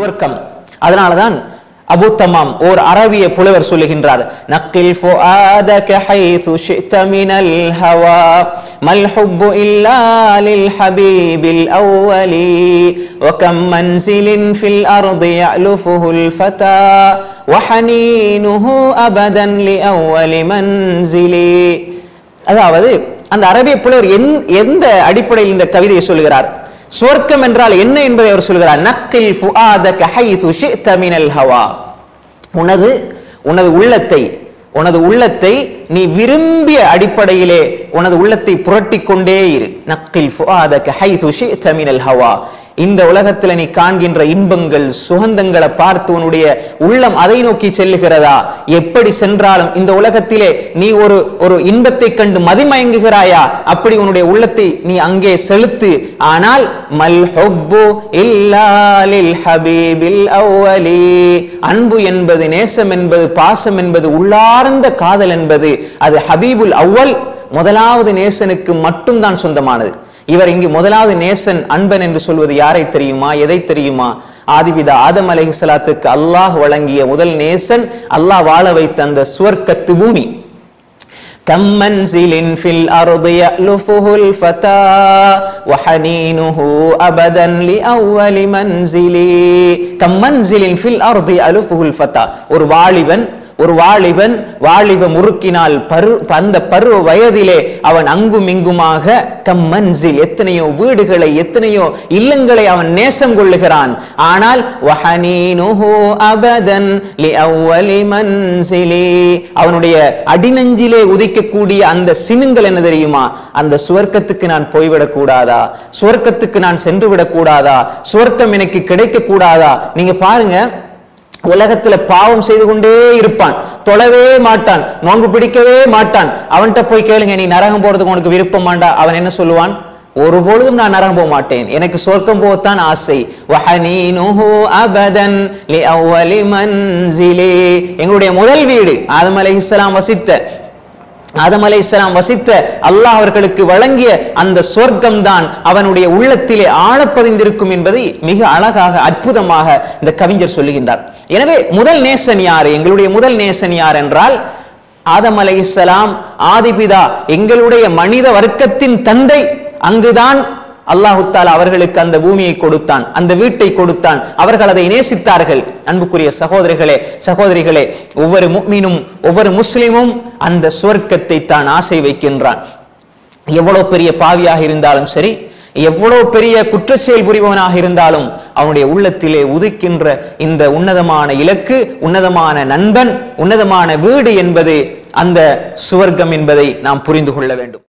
சுவர்க்கம் அதனாலதான் அபு தமாம் ஓர் அரபிய புலவர் சொல்லுகின்றார் நக்கில் ஃபுஆதக ஹைது ஷி'த மினல் ஹவா மல் ஹுப்பு இல்லா லில் ஹபீபில் அவ்வலி وكم منزل في الأرض يألفه الفتى وحنينه أبدا لأول منزل அதாவது அந்த அரபிய புலவர் எந்- எந்த அடிப்படையில் இந்த கவிதையை சொல்கிறார் சுவர்க்கம் என்றால் என்ன என்பதை அவர் சொல்கிறார் நக்கில் ஃபுஆதக ஹைது ஷி'த மினல் ஹவா உனது உனது உள்ளத்தை உனது உள்ளத்தை நீ விரும்பிய அடிப்படையிலே உனது உள்ளத்தை புரட்டிக் கொண்டே இரு நக்கில் ஃபுஆதக ஹைது ஷி'த மினல் ஹவா இந்த உலகத்துல நீ காண்கின்ற இன்பங்கள் சுகந்தங்களை பார்த்து உன்னுடைய உள்ளம் அதை நோக்கி செல்லுகிறதா எப்படி சென்றாலும் இந்த உலகத்திலே நீ ஒரு ஒரு இன்பத்தை கண்டு மதிமயங்குகிறாயா அப்படி உன்னுடைய உள்ளத்தை நீ அங்கே செலுத்து ஆனால் மல் ஹுப்பு இல்லா லில் ஹபீபில் அவ்வலி அன்பு என்பது நேசம் என்பது பாசம் என்பது உள்ளார்ந்த காதல் என்பது அது ஹபீபுல் அவ்வல் முதலாவது நேசனுக்கு மட்டும்தான் சொந்தமானது இவர் இங்கு முதலாவது நேசன் அன்பன் என்று சொல்வது யாரை தெரியுமா எதை தெரியுமா ஆதிபிதா ஆதம் அலைஹிஸ்ஸலாத்துக்கு அல்லாஹ் வழங்கிய முதல் நேசன் அல்லாஹ் வாழ வைத்த அந்த சுவர்க்கத்து பூமி كم منزل في الأرض يألفه الفتى وحنينه أبدا لأول منزل كم منزل في الأرض يألفه الفتى ஒரு வாலிபன் ஒரு வாலிபன் வாலிப முறுக்கினால் பரு அந்த பருவ வயதிலே அவன் அங்கும் இங்குமாக கம் மன்சில் எத்தனையோ வீடுகளை எத்தனையோ இல்லங்களை அவன் நேசம் கொள்ளுகிறான் ஆனால் வஹனீனுஹு அபதன் லிஅவ்வலி மன்சிலி அவனுடைய அடிநெஞ்சிலே உதிக்கக்கூடிய அந்த சினுங்கள் என்ன தெரியுமா அந்த சுவர்க்கத்துக்கு நான் போய்விடக் கூடாதா சுவர்க்கத்துக்கு நான் சென்று விடக் கூடாதா சுவர்க்கம் எனக்கு கிடைக்க கூடாதா நீங்க பாருங்க உலகத்துல பாவம் செய்து கொண்டே இருப்பான் தொழவே மாட்டான் நோன்பு பிடிக்கவே மாட்டான் அவன்கிட்ட போய் கேளுங்க நீ நரகம் போறதுக்கு உனக்கு விருப்பம் மாண்டா அவன் என்ன சொல்லுவான் ஒரு பொழுதும் நான் நரகம் போக மாட்டேன் எனக்கு சொர்க்கம் போகத்தான் ஆசை வஹனீனுஹு அபதன் லிஅவ்வலி மன்சிலி எங்களுடைய முதல் வீடு ஆதம் அலைஹிஸ்ஸலாம் வசித்த ஆதம் அலைஹிஸ்ஸலாம் வசித்த அல்லாஹ் அவர்களுக்கு வழங்கிய அந்த சொர்க்கம் தான் அவனுடைய உள்ளத்திலே ஆழப்பதிந்திருக்கும் என்பதை மிக அழகாக அற்புதமாக இந்த கவிஞர் சொல்லுகின்றார் எனவே முதல் நேசன் யார் எங்களுடைய முதல் நேசன் யார் என்றால் ஆதம் அலைஹிஸ்ஸலாம் ஆதிபிதா எங்களுடைய மனித வர்க்கத்தின் தந்தை அங்குதான் அல்லாஹு தாலா அவர்களுக்கு அந்த பூமியை கொடுத்தான் அந்த வீட்டை கொடுத்தான் அவர்கள் அதை நேசித்தார்கள் அன்புக்குரிய சகோதரிகளே சகோதரிகளே ஒவ்வொரு முக்மீனும் ஒவ்வொரு முஸ்லிமும் அந்த சுவர்க்கத்தை தான் ஆசை வைக்கின்றான் எவ்வளவு பெரிய பாவியாக இருந்தாலும் சரி எவ்வளவு பெரிய குற்றச்செயல் புரிபவனாக இருந்தாலும் அவனுடைய உள்ளத்திலே உதிக்கின்ற இந்த உன்னதமான இலக்கு உன்னதமான நண்பன் உன்னதமான வீடு என்பது அந்த சுவர்க்கம் என்பதை நாம் புரிந்து கொள்ள வேண்டும்